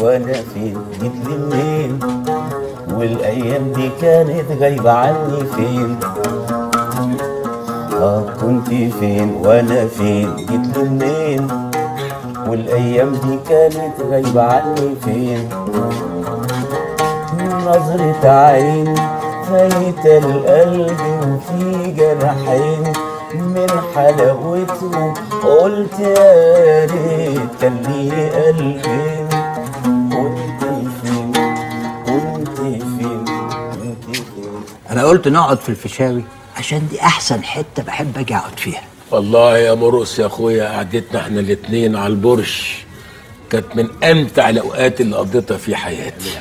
وانا فين جيت لي منين والايام دي كانت غايبه عني فين اه كنت فين وانا فين جيت لي منين والايام دي كانت غايبه عني فين نظرة عين فايتة القلب وفي جرحين من حلاوته قلت يا ريت كان لي قلبين كنت فين كنت فين كنت فين انا قلت نقعد في الفيشاوي عشان دي احسن حته بحب اجي اقعد فيها والله يا مرقص يا اخويا قعدتنا احنا الاتنين على البرش كانت من امتع الاوقات اللي قضيتها في حياتي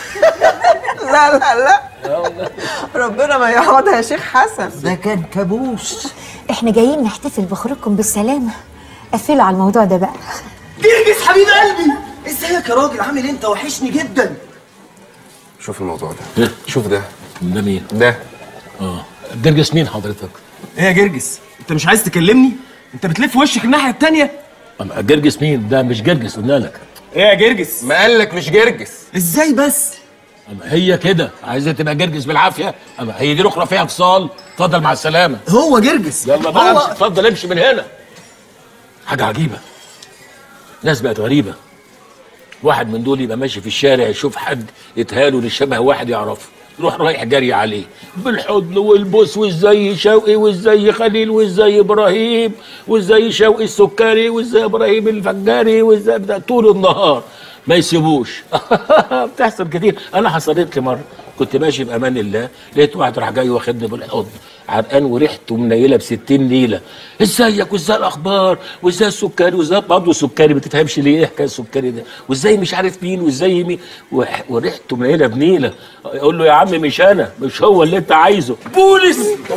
لا لا لا ربنا ما يعوضها يا شيخ حسن ده كان كابوس احنا جايين نحتفل بخروجكم بالسلامة قفلوا على الموضوع ده بقى جرجس حبيب قلبي ازيك يا راجل عامل إيه؟ انت وحشني جدا شوف الموضوع ده شوف ده ده مين؟ ده اه جرجس مين حضرتك؟ ايه يا جرجس انت مش عايز تكلمني انت بتلف وشك الناحيه التانية أما جرجس مين؟ ده مش جرجس قلنا لك ايه يا جرجس ما قالك مش جرجس ازاي بس أما هي كده عايزة تبقى جرجس بالعافية أما هي دي الأخرى فيها فصال اتفضل مع السلامة هو جرجس يلا بقى هو- امشي اتفضل امشي من هنا حاجة عجيبة ناس بقت غريبة واحد من دول يبقى ماشي في الشارع يشوف حد يتهاله لشبه واحد يعرفه يروح رايح جري عليه بالحضن والبوس وازاي شوقي وازاي خليل وازاي ابراهيم وازاي شوقي السكري وازاي ابراهيم الفجاري وازاي بتاع طول النهار ما يسيبوش بتحصل كتير انا حصلت لي مره كنت ماشي بامان الله لقيت واحد راح جاي واخدني بالحضن عرقان وريحته منيله ب 60 نيله ازيك وازاي الاخبار وازاي السكري وازاي برضه سكري ما تفهمش ليه ايه حكايه السكري ده وازاي مش عارف مين وازاي مين وح- وريحته منيله بنيله اقول له يا عم مش انا مش هو اللي انت عايزه بولس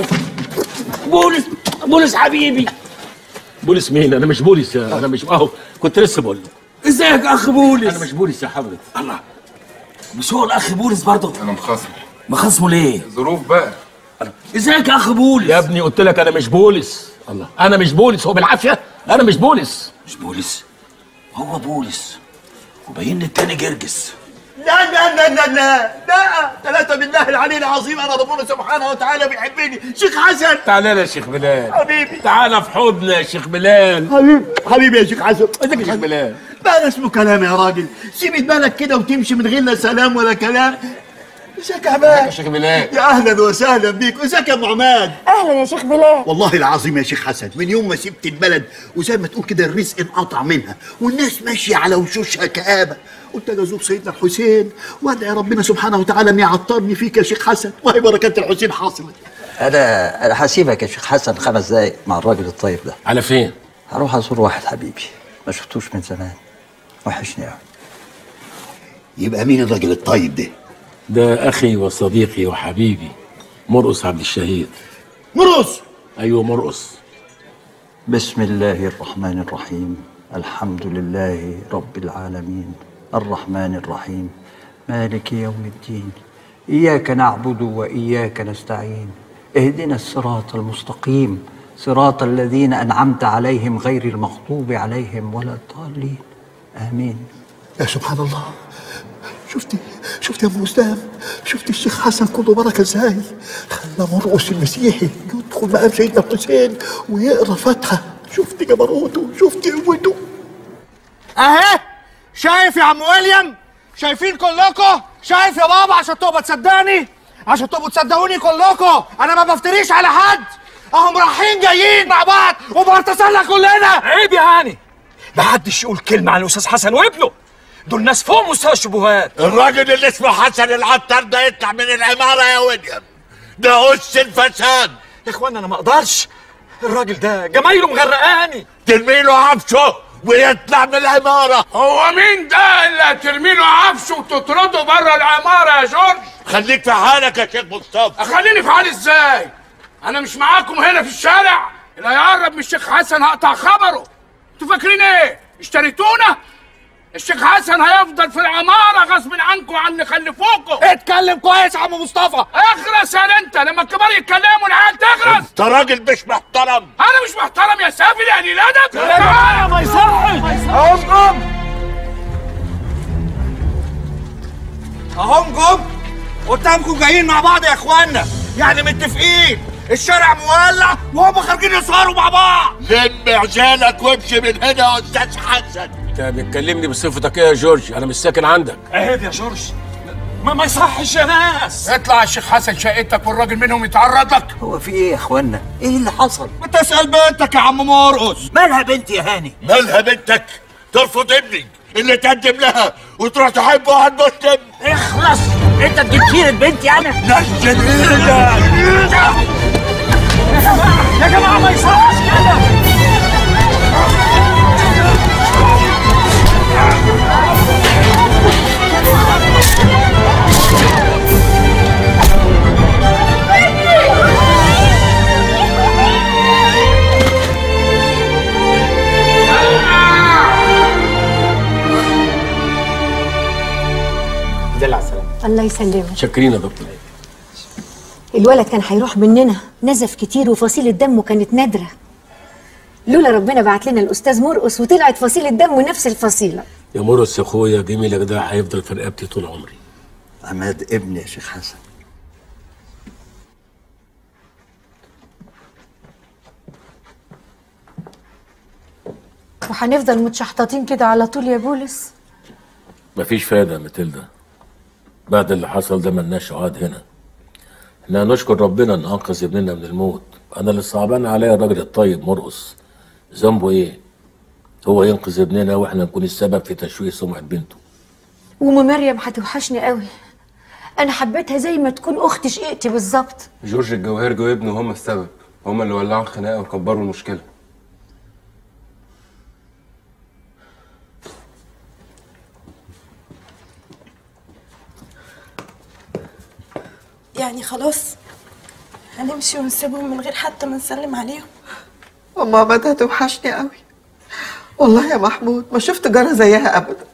بولس بولس حبيبي بولس مين انا مش بولس يا انا مش اهو كنت لسه بقول له ازيك يا اخ بولس انا مش بولس يا حضرتك الله مش هو الاخ بولس برضه انا مخصم مخاصمه ليه ظروف بقى ازيك يا اخ بولس يا ابني قلت لك انا مش بولس الله انا مش بولس هو بالعافيه انا مش بولس مش بولس هو بولس وبين لي التاني جرجس لا لا لا لا لا لا ثلاثة بالله العلي العظيم أنا ربنا سبحانه وتعالى بيحبني شيخ حسن تعالى يا شيخ بلال حبيبي تعالى في حضني يا شيخ بلال حبيبي حبيبي يا شيخ حسن ازيك يا شيخ بلال ما اسمه كلام يا راجل سيب بالك كده وتمشي من غير لا سلام ولا كلام ازيك يا يا عماد شيخ بلال يا اهلا وسهلا بيك ازيك يا ابو عماد اهلا يا شيخ بلال والله العظيم يا شيخ حسن من يوم ما سبت البلد وزي ما تقول كده الرزق انقطع منها والناس ماشيه على وشوشها كآبه قلت اجي ازور سيدنا الحسين وادعي ربنا سبحانه وتعالى ان يعطرني فيك يا شيخ حسن وهي بركات الحسين حاصله انا انا هسيبك يا شيخ حسن خمس دقايق مع الراجل الطيب ده على فين هروح ازور واحد حبيبي ما شفتوش من زمان وحشني قوي يبقى مين الراجل الطيب ده ده اخي وصديقي وحبيبي مرقص عبد الشهيد مرقص ايوه مرقص بسم الله الرحمن الرحيم الحمد لله رب العالمين الرحمن الرحيم مالك يوم الدين إياك نعبد وإياك نستعين اهدنا الصراط المستقيم صراط الذين أنعمت عليهم غير المغضوب عليهم ولا الضالين آمين يا سبحان الله شفتي شفتي يا ابو اسلام شفتي الشيخ حسن كله بركه ازاي خلى مرقص المسيحي يدخل مقام سيدنا الحسين ويقرا فاتحه شفتي جبروته شفتي قوته اهي شايف يا عم ويليام شايفين كلكم شايف يا بابا عشان تبقى تصدقني عشان تبقوا تصدقوني كلكم انا ما بفتريش على حد اهم رايحين جايين مع بعض وبنتصل كلنا عيب يا هاني ما حدش يقول كلمه عن الاستاذ حسن وابنه دول ناس فوق مستوى الشبهات الراجل اللي اسمه حسن العطار ده يطلع من العماره يا ويليام ده اس الفساد يا اخوانا انا ما اقدرش الراجل ده جمايله مغرقاني ترمي له عفشه ويطلع من العماره هو مين ده اللي هترمي له عفشه وتطرده بره العماره يا جورج خليك في حالك يا شيخ مصطفى اخليني في حالي ازاي انا مش معاكم هنا في الشارع اللي هيقرب من الشيخ حسن هقطع خبره انتوا فاكرين ايه اشتريتونا الشيخ حسن هيفضل في العماره غصب عنكم وعن اللي خلفوكم اتكلم كويس يا عم مصطفى اخرس يا انت لما الكبار يتكلموا العيال تخرس انت راجل مش محترم انا مش محترم يا سافل يا قليل ادب ما يصحش قوم قوم اهم جم قدامكم جايين مع بعض يا اخوانا يعني متفقين الشارع مولع وهم خارجين يسهروا مع بعض لم عجالك وامشي من هنا يا استاذ حسن انت بتكلمني بصفتك ايه يا جورج انا مش ساكن عندك عيب يا جورج ما ما يصحش يا ناس اطلع يا شيخ حسن شقتك والراجل منهم يتعرض لك هو في ايه يا اخوانا ايه اللي حصل ما تسال بنتك يا عم مرقص مالها بنتي يا هاني مالها بنتك ترفض ابني اللي تقدم لها وتروح تحب واحد مسلم اخلص انت تجيب سيره بنتي انا نزل ايدك يا جماعه ما يصحش كده الله يسلمك شاكرين يا دكتور الولد كان هيروح مننا نزف كتير وفصيلة دمه كانت نادرة لولا ربنا بعت لنا الأستاذ مرقص وطلعت فصيلة دمه نفس الفصيلة يا مرقص يا اخويا جميلك ده هيفضل في رقبتي طول عمري عماد ابني يا شيخ حسن وهنفضل متشحططين كده على طول يا بولس مفيش فايدة يا ماتيلدا بعد اللي حصل ده ملناش عقد هنا احنا نشكر ربنا ان انقذ ابننا من الموت انا اللي صعبان عليا الراجل الطيب مرقص ذنبه ايه هو ينقذ ابننا واحنا نكون السبب في تشويه سمعة بنته وام مريم هتوحشني قوي انا حبيتها زي ما تكون اختي شقيقتي بالظبط جورج الجواهرجي وابنه هما السبب هما اللي ولعوا الخناقه وكبروا المشكله يعني خلاص هنمشي ونسيبهم من غير حتى ما نسلم عليهم ماما بدها توحشني قوي والله يا محمود ما شفت جارة زيها ابدا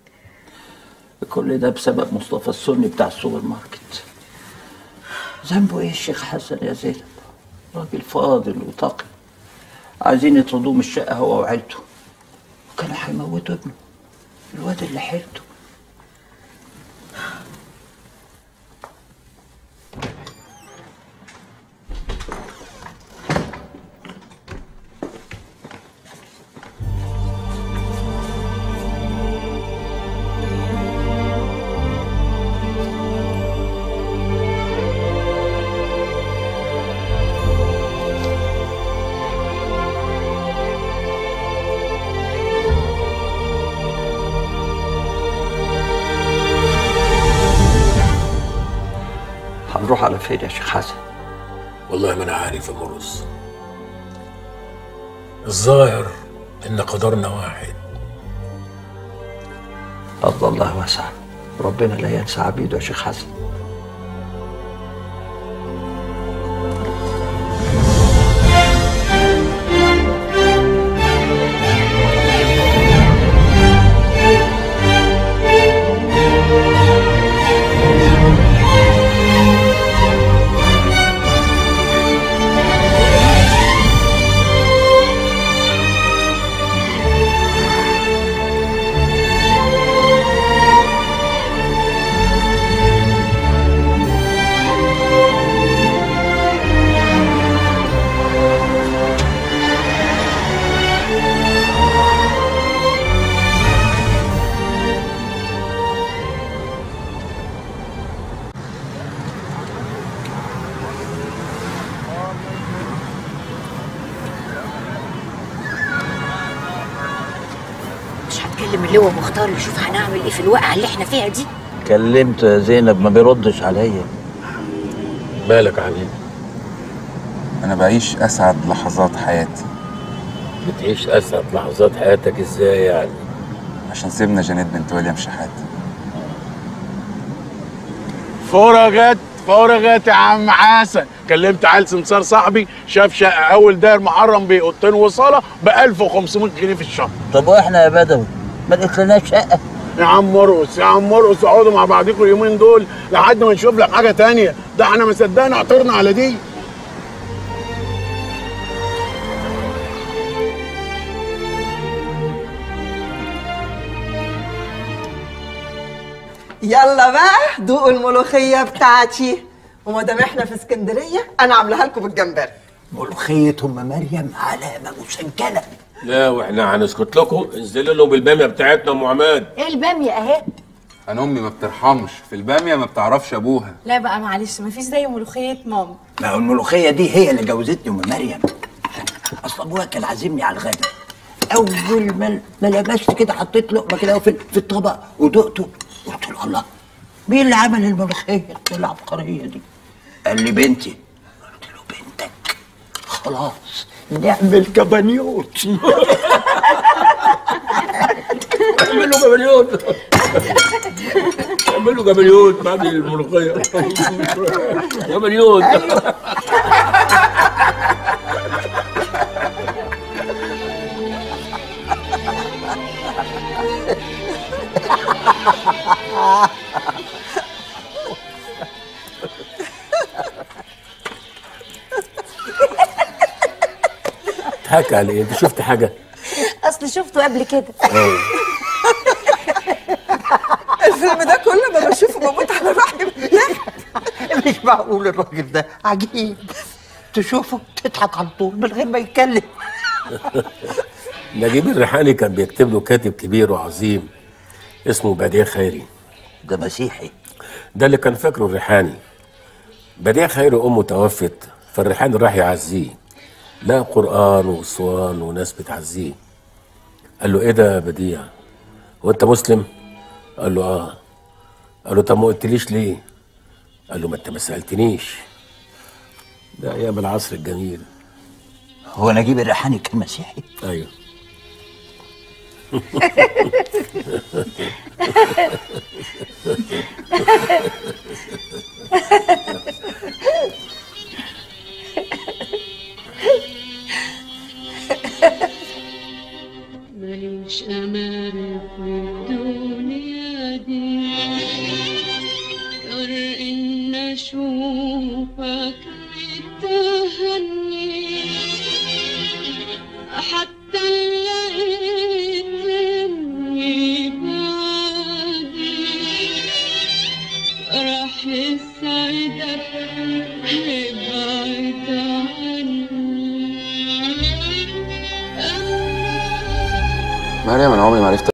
كل ده بسبب مصطفى السني بتاع السوبر ماركت ذنبه ايه الشيخ حسن يا زينب راجل فاضل وتقي عايزين يطردوه من الشقه هو وعيلته وكانوا هيموتوا ابنه الواد اللي حيلته هنروح على فين يا شيخ حسن والله ما انا عارف يا مرقص الظاهر ان قدرنا واحد فضل الله واسع ربنا لا ينسى عبيده يا شيخ حسن مش هتكلم اللي هو مختار يشوف هنعمل ايه في الوقعه اللي احنا فيها دي كلمته يا زينب ما بيردش عليا مالك يا حبيبي انا بعيش اسعد لحظات حياتي بتعيش اسعد لحظات حياتك ازاي يعني عشان سيبنا جانيت بنت ويليام شحاته فرجت فرجت يا عم حسن كلمت عيل سمسار صاحبي شاف شقه اول داير محرم باوضتين وصاله ب 1500 جنيه في الشهر طب واحنا يا بدوي ما لقيتلناش شقه يا عم مرقص يا عم مرقص اقعدوا مع بعضكم اليومين دول لحد ما نشوف لك حاجه تانية ده احنا ما صدقنا عطرنا على دي يلا بقى دوقوا الملوخيه بتاعتي وما دام احنا في اسكندريه انا عاملاها لكم بالجمبري ملوخية ام مريم علامة مسجلة لا واحنا هنسكت لكم انزلوا لهم الباميه بتاعتنا ام عماد ايه الباميه اهي انا امي ما بترحمش في الباميه ما بتعرفش ابوها لا بقى معلش مفيش زي ملوخية ماما ما هو الملوخية دي هي اللي جوزتني ام مريم اصل ابوها كان عازمني على الغدا اول ما ما لبست كده حطيت لقمه كده في في الطبق ودقته قلت له الله مين اللي عمل الملوخيه العبقريه دي؟ قال لي بنتي قلت له بنتك خلاص نعمل كبانيوت اعملوا جبليوت اعملوا جبليوت بعد الملوخيه جبليوت تضحك على ايه؟ انت شفت حاجه؟ اصل شفته قبل كده الفيلم ده كل ما بشوفه بموت على روحي مش معقول الراجل ده عجيب تشوفه تضحك على طول من غير ما يتكلم نجيب الريحاني كان بيكتب له كاتب كبير وعظيم اسمه بديع خيري ده مسيحي ده اللي كان فاكره الريحاني بديع خيري امه توفت فالريحاني راح يعزيه لا قران وصوان وناس بتعزيه قال له ايه ده يا بديع هو انت مسلم قال له اه قال له طب ما قلتليش ليه قال له ما انت ما سالتنيش ده ايام العصر الجميل هو نجيب الريحاني كان مسيحي ايوه ماليش أمان في الدنيا دي غير إن أشوفك بتهني حتى لقيتني بعدي راح يسعدك ابعد عني مريم انا عمري ما عرفت